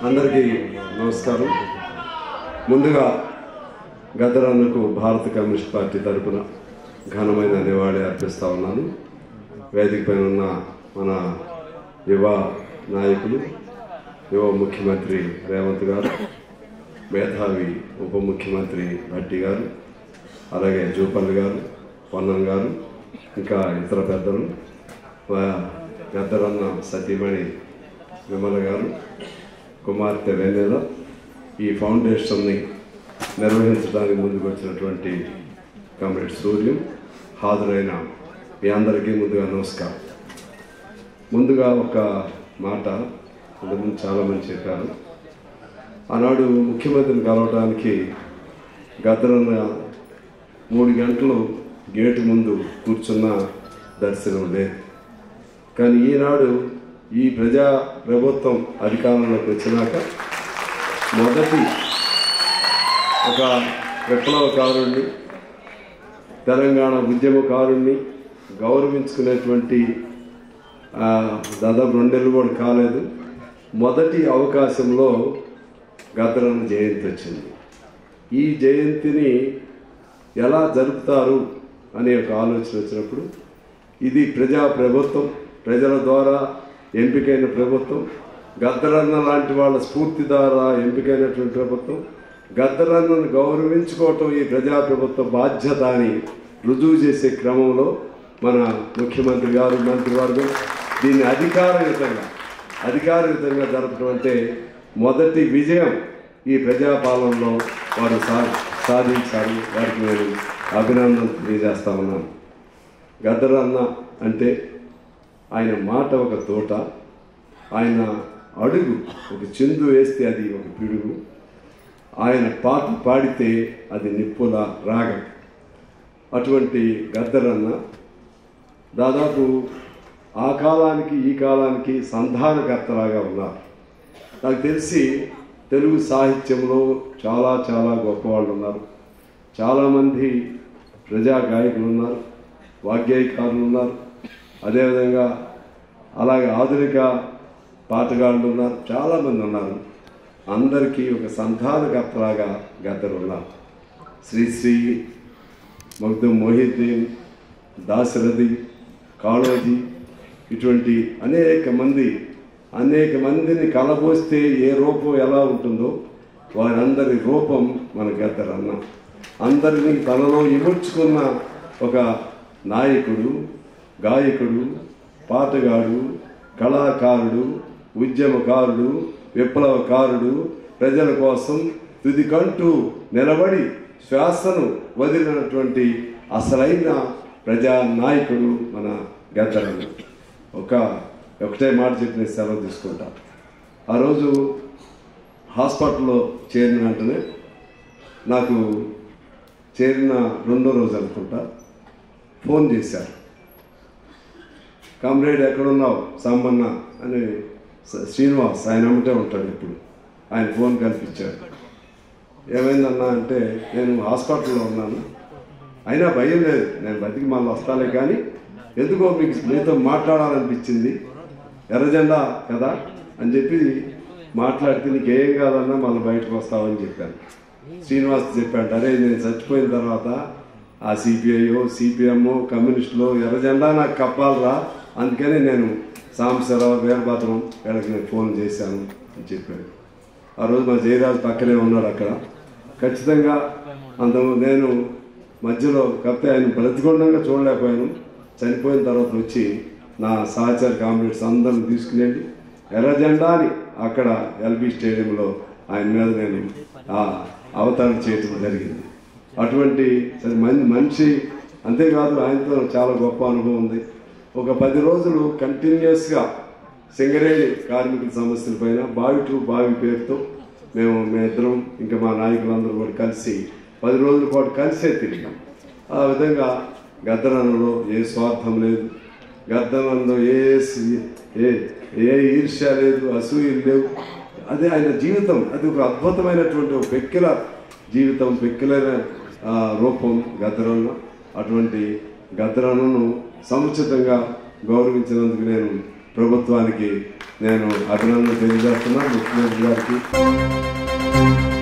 అందరికీ నమస్కారం ముందుగా గద్దరన్నకు భారత కమ్యూనిస్ట్ పార్టీ తరపున ఘనమైన నివాళి అర్పిస్తా ఉన్నాను వేదిక పైన ఉన్న మన యువ నాయకులు యువ ముఖ్యమంత్రి రేవంత్ గారు మేధావి ఉప ముఖ్యమంత్రి భట్టి గారు అలాగే జూపల్లి గారు పొన్నం గారు ఇంకా ఇతర పెద్దలు వా- గద్దరన్న సతీమణి విమల గారు కుమార్తె వెన్నెల ఈ ఫౌండేషన్ని నిర్వహించడానికి ముందుకు వచ్చినటువంటి కామ్రేడ్ సూర్యం హాజరైన మీ అందరికీ ముందుగా నమస్కారం ముందుగా ఒక మాట ఇంతకుముందు చాలామంది చెప్పారు ఆనాడు ముఖ్యమంత్రిని కలవడానికి గద్దరన్న మూడు గంటలు గేటు ముందు కూర్చున్న దర్శనం లేదు కానీ ఈనాడు ఈ ప్రజా ప్రభుత్వం అధికారంలోకి వచ్చినాక మొదటి ఒక విప్లవకారుణ్ణి తెలంగాణ ఉద్యమకారుణ్ణి గౌరవించుకునేటువంటి ఆ, దాదాపు రెండేళ్ళు కూడా కాలేదు మొదటి అవకాశంలో గద్దరన్న జయంతి వచ్చింది ఈ జయంతిని ఎలా జరుపుతారు అనే ఒక ఆలోచన వచ్చినప్పుడు ఇది ప్రజా ప్రభుత్వం ప్రజల ద్వారా ఎంపికైన ప్రభుత్వం గద్దరన్న లాంటి వాళ్ళ స్ఫూర్తి ద్వారా ఎంపికైనటువంటి ప్రభుత్వం గద్దరన్నను గౌరవించుకోవటం ఈ ప్రజా ప్రభుత్వ బాధ్యత అని రుజువు చేసే క్రమంలో మన ముఖ్యమంత్రి గారు మంత్రివర్గం దీన్ని అధికారయుతంగా అధికారయుతంగా జరపడం అంటే మొదటి విజయం ఈ ప్రజాపాలనలో వారు సా సాధించారు వారికి నేను అభినందనలు తెలియజేస్తా ఉన్నాను గద్దరన్న అంటే ఆయన మాట ఒక తోట ఆయన అడుగు ఒక చిందు వేస్తే అది ఒక పిడుగు ఆయన పాట పాడితే అది నిప్పుల రాగం అటువంటి గద్దరన్న దాదాపు ఆ కాలానికి ఈ కాలానికి సంధానకర్తలాగా ఉన్నారు నాకు తెలిసి తెలుగు సాహిత్యంలో చాలా చాలా గొప్పవాళ్ళు ఉన్నారు చాలామంది ప్రజా గాయకులు ఉన్నారు వాగ్గేయకారులు ఉన్నారు అదేవిధంగా అలాగే ఆధునిక పాటగాళ్ళు ఉన్నారు చాలామంది ఉన్నారు అందరికీ ఒక సంధానకర్తలాగా గద్దరు ఉన్నారు శ్రీశ్రీ మగ్దుం మొహిద్దీన్ దాశరథి కాళోజీ ఇటువంటి అనేక మంది అనేక మందిని కలబోస్తే ఏ రూపం ఎలా ఉంటుందో వారందరి రూపం మన గద్దరన్న అందరినీ తనలో ఇముడ్చుకున్న ఒక నాయకుడు గాయకుడు పాటగాడు కళాకారుడు ఉద్యమకారుడు విప్లవకారుడు ప్రజల కోసం తుదికంటూ నిలబడి శ్వాసను వదిలినటువంటి అసలైన ప్రజా నాయకుడు మన గద్దరన్న ఒక ఒకటే మాట చెప్పిన సెలవు తీసుకుంటా ఆ రోజు హాస్పిటల్లో చేరిన వెంటనే నాకు చేరిన రెండో రోజు అనుకుంటా ఫోన్ చేశారు కామ్రేడ్ ఎక్కడున్నావు సాంబన్న అని స- శ్రీనివాస్ ఆయన అమ్మటే ఉంటాడు ఇప్పుడు ఆయన ఫోన్ కల్పించాడు ఏమైందన్నా అంటే నేను హాస్పిటల్లో ఉన్నాను అయినా భయం లేదు నేను బతికి మళ్ళీ వస్తాలే కానీ ఎందుకో మీకు మీతో మాట్లాడాలనిపించింది ఎర్రజెండా కదా అని చెప్పి మాట్లాడితే నీకు ఏం కాదన్నా మళ్ళీ బయటకు వస్తావని చెప్పాను శ్రీనివాస్ చెప్పాడు అరే నేను చచ్చిపోయిన తర్వాత ఆ సిపిఐఓ సిపిఎం కమ్యూనిస్టులు ఎర్రజెండా నాకు కప్పాలరా అందుకని నేను సాంబశివరావు వీరభద్రం వీళ్ళకి నేను ఫోన్ చేశాను అని చెప్పాడు ఆ రోజు మా జయరాజు పక్కనే ఉన్నాడు అక్కడ ఖచ్చితంగా అంత నేను మధ్యలో కాకపోతే ఆయన బ్రతికొండంగా చూడలేకపోయాను చనిపోయిన తర్వాత వచ్చి నా సహచర కామ్రేడ్స్ అందరిని తీసుకునేది ఎర్ర జెండాని అక్కడ ఎల్బీ స్టేడియంలో ఆయన మీద నేను ఆ అవతరణ చేయటం జరిగింది అటువంటి సరే మంచి మనిషి అంతేకాదు ఆయనతో చాలా గొప్ప అనుభవం ఉంది ఒక పది రోజులు కంటిన్యూస్గా సింగరేణి కార్మికుల సమస్యల పైన బావి టు బావి పేరుతో మేము మేమిద్దరం ఇంకా మా నాయకులందరూ కూడా కలిసి పది రోజుల పాటు కలిసే తిరిగాం ఆ విధంగా గద్దరన్నలో ఏ స్వార్థం లేదు గద్దరన్నలో ఏ సి- ఏ ఏ ఈర్ష్య లేదు అసూయలు లేవు అదే ఆయన జీవితం అది ఒక అద్భుతమైనటువంటి ఒక పెక్యులర్ జీవితం పెక్యులర్ ఆ, రూపం గద్దరన్న అటువంటి గద్దరన్నను సముచితంగా గౌరవించినందుకు నేను ప్రభుత్వానికి నేను అభినందన తెలియజేస్తున్నాను ముఖ్యమంత్రి గారికి